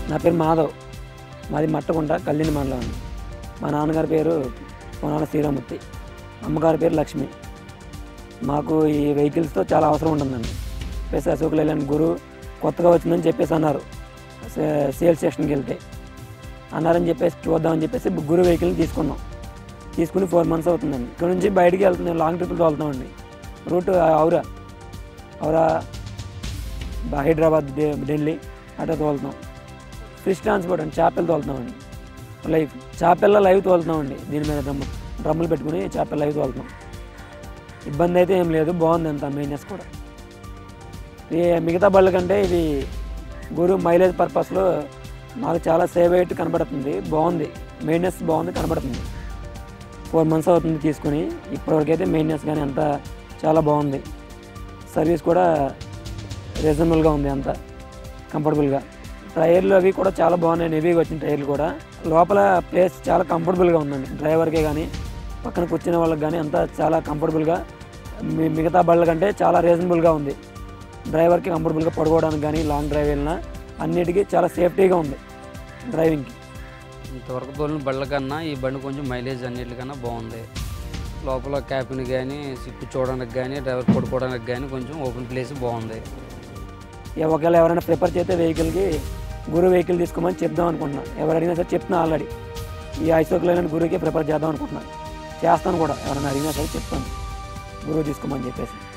నా పేరు మాధవ్ మాది మట్టకుంట కళ్యాణి మండలం అండి మా నాన్నగారి పేరు పొనాల శ్రీరామూర్తి అమ్మగారి పేరు లక్ష్మి మాకు ఈ వెహికల్స్తో చాలా అవసరం ఉంటుందండి ప్లస్ అశోక్ లేలాండ్ గురు కొత్తగా వచ్చిందని చెప్పేసి అన్నారు సే- సేల్స్ సెక్షన్కి వెళ్తే అన్నారని చెప్పేసి చూద్దామని చెప్పేసి గురు వెహికల్ని తీసుకున్నాం తీసుకుని ఫోర్ మంత్స్ అవుతుందండి ఇక్కడ నుంచి బయటికి వెళ్తున్నాం లాంగ్ ట్రిప్లు తోలుతామండి రూట్ ఔరా ఔరా బ- హైదరాబాద్ ఢి- ఢిల్లీ అట్లా తోలుతాం ఫిష్ ట్రాన్స్పోర్ట్ అండి చేపలు తోలుతామండి లైవ్ చేపల్లో లైవ్ తోలుతామండి దీని మీద డ్రమ్ డ్రమ్ములు పెట్టుకుని చేపలు లైవ్ తోలుతాం ఇబ్బంది అయితే ఏం లేదు బాగుంది అంత మెయింటెనెన్స్ కూడా ఈ మిగతా బళ్ళ కంటే ఇది గురు మైలేజ్ పర్పస్లో మాకు చాలా సేవ్ అయ్యేట్టు కనబడుతుంది బాగుంది మెయింటెనెన్స్ బాగుంది కనబడుతుంది ఫోర్ మంత్స్ అవుతుంది తీసుకుని ఇప్పటివరకు అయితే మెయింటెనెన్స్ కానీ అంతా చాలా బాగుంది సర్వీస్ కూడా రీజనబుల్గా ఉంది అంతా కంఫర్టబుల్గా టైర్లు అవి కూడా చాలా బాగున్నాయి హెవీగా వచ్చిన టైర్లు కూడా లోపల ప్లేస్ చాలా కంఫర్టబుల్గా ఉందండి డ్రైవర్కే కానీ పక్కన కూర్చునే వాళ్ళకి కానీ అంతా చాలా కంఫర్టబుల్గా మీ- మిగతా బళ్ళ కంటే చాలా రీజనబుల్గా ఉంది డ్రైవర్కి కంఫర్టబుల్గా పడుకోవడానికి కానీ లాంగ్ డ్రైవ్ వెళ్ళినా అన్నిటికీ చాలా సేఫ్టీగా ఉంది డ్రైవింగ్కి ఇంతవరకు తోలిన బండ్ల కన్నా ఈ బండి కొంచెం మైలేజ్ అన్నిటికన్నా బాగుంది లోపల క్యాబిన్ కానీ సిప్పు చూడడానికి కానీ డ్రైవర్ పడుకోవడానికి కానీ కొంచెం ఓపెన్ ప్లేస్ బాగుంది ఇక ఒకవేళ ఎవరైనా ప్రిఫర్ చేస్తే వెహికల్కి గురు వెహికల్ తీసుకోమని చెప్దాం అనుకుంటున్నా ఎవరు అడిగినా సరే చెప్తున్నా ఆల్రెడీ ఈ ఐసోక్లైన్ గురుకే ప్రిఫర్ చేద్దాం అనుకుంటున్నాను చేస్తాను కూడా ఎవరైనా అడిగినా సరే చెప్తాను గురువు తీసుకోమని చెప్పేసి